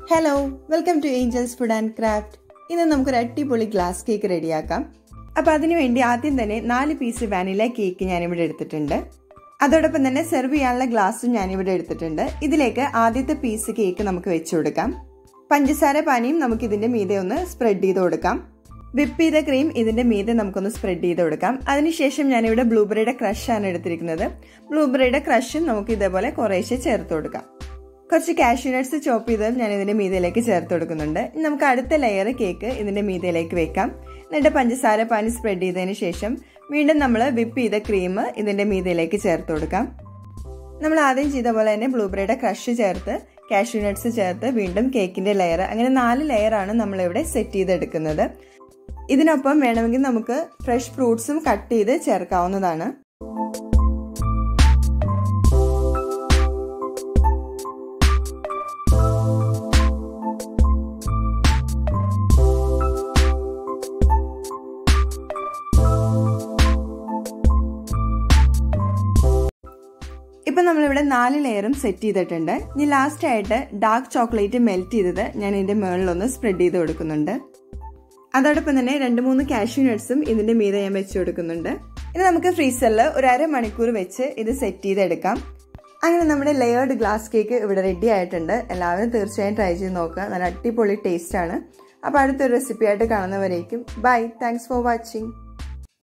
hello welcome to Angels food and craft ഇന്ന് നമുക്കൊരു അടിപൊളി ഗ്ലാസ് കേക്ക് റെഡിയാക്കാം അപ്പോൾ അതിനുവേണ്ടി ആദ്യം തന്നെ നാല് പീസ് വാനില കേക്ക് ഞാനിവിടെ എടുത്തിട്ടുണ്ട് അതോടൊപ്പം തന്നെ സെർവ് ചെയ്യാനുള്ള ഗ്ലാസും ഞാനിവിടെ എടുത്തിട്ടുണ്ട് ഇതിലേക്ക് ആദ്യത്തെ പീസ് കേക്ക് നമുക്ക് വെച്ചു കൊടുക്കാം പഞ്ചസാര പാനിയും നമുക്ക് ഇതിന്റെ മീതെ ഒന്ന് സ്പ്രെഡ് ചെയ്ത് കൊടുക്കാം വിപ്പ് ചെയ്ത ക്രീം ഇതിന്റെ മീതെ നമുക്കൊന്ന് സ്പ്രെഡ് ചെയ്ത് കൊടുക്കാം അതിനുശേഷം ഞാനിവിടെ ബ്ലൂബെറിയുടെ ക്രഷാണ് എടുത്തിരിക്കുന്നത് ബ്ലൂബെറിയുടെ ക്രഷും നമുക്ക് ഇതേപോലെ കുറേശ്ശെ ചേർത്ത് കൊടുക്കാം കുറച്ച് കാഷ്യൂ നട്ട്സ് ചോപ്പ് ചെയ്തതും ഞാൻ ഇതിന്റെ മീതയിലേക്ക് ചേർത്ത് കൊടുക്കുന്നുണ്ട് ഇനി നമുക്ക് അടുത്ത ലെയർ കേക്ക് ഇതിന്റെ മീതയിലേക്ക് വെക്കാം എന്നിട്ട് പഞ്ചസാര പാനി സ്പ്രെഡ് ചെയ്തതിന് ശേഷം വീണ്ടും നമ്മൾ വിപ്പ് ചെയ്ത ക്രീം ഇതിന്റെ മീതയിലേക്ക് ചേർത്ത് കൊടുക്കാം നമ്മൾ ആദ്യം ചെയ്ത പോലെ തന്നെ ബ്ലൂബെറിയുടെ ക്രഷ് ചേർത്ത് കാഷ്യൂ നട്ട്സ് ചേർത്ത് വീണ്ടും കേക്കിന്റെ ലെയർ അങ്ങനെ നാല് ലെയറാണ് നമ്മളിവിടെ സെറ്റ് ചെയ്തെടുക്കുന്നത് ഇതിനൊപ്പം വേണമെങ്കിൽ നമുക്ക് ഫ്രഷ് ഫ്രൂട്ട്സും കട്ട് ചെയ്ത് ചേർക്കാവുന്നതാണ് ഇപ്പം നമ്മളിവിടെ നാല് ലെയറും സെറ്റ് ചെയ്തിട്ടുണ്ട് ഇനി ലാസ്റ്റ് ആയിട്ട് ഡാർക്ക് ചോക്ലേറ്റ് മെൽറ്റ് ചെയ്തത് ഞാൻ ഇതിന്റെ മുകളിലൊന്ന് സ്പ്രെഡ് ചെയ്ത് കൊടുക്കുന്നുണ്ട് അതോടൊപ്പം തന്നെ രണ്ട് മൂന്ന് കാഷ്യൂ നട്ട്സും ഇതിന്റെ മീതെ ഞാൻ വെച്ച് കൊടുക്കുന്നുണ്ട് ഇനി നമുക്ക് ഫ്രീസറിൽ ഒരു അര മണിക്കൂർ വെച്ച് ഇത് സെറ്റ് ചെയ്തെടുക്കാം അങ്ങനെ നമ്മുടെ ലെയേർഡ് ഗ്ലാസ് കേക്ക് ഇവിടെ റെഡി ആയിട്ടുണ്ട് എല്ലാവരും തീർച്ചയായും ട്രൈ ചെയ്ത് നോക്കുക നല്ല അടിപൊളി ടേസ്റ്റ് ആണ് അപ്പോൾ അടുത്തൊരു റെസിപ്പി ആയിട്ട് കാണുന്നവരേക്കും ബൈ താങ്ക്സ് ഫോർ വാച്ചിങ്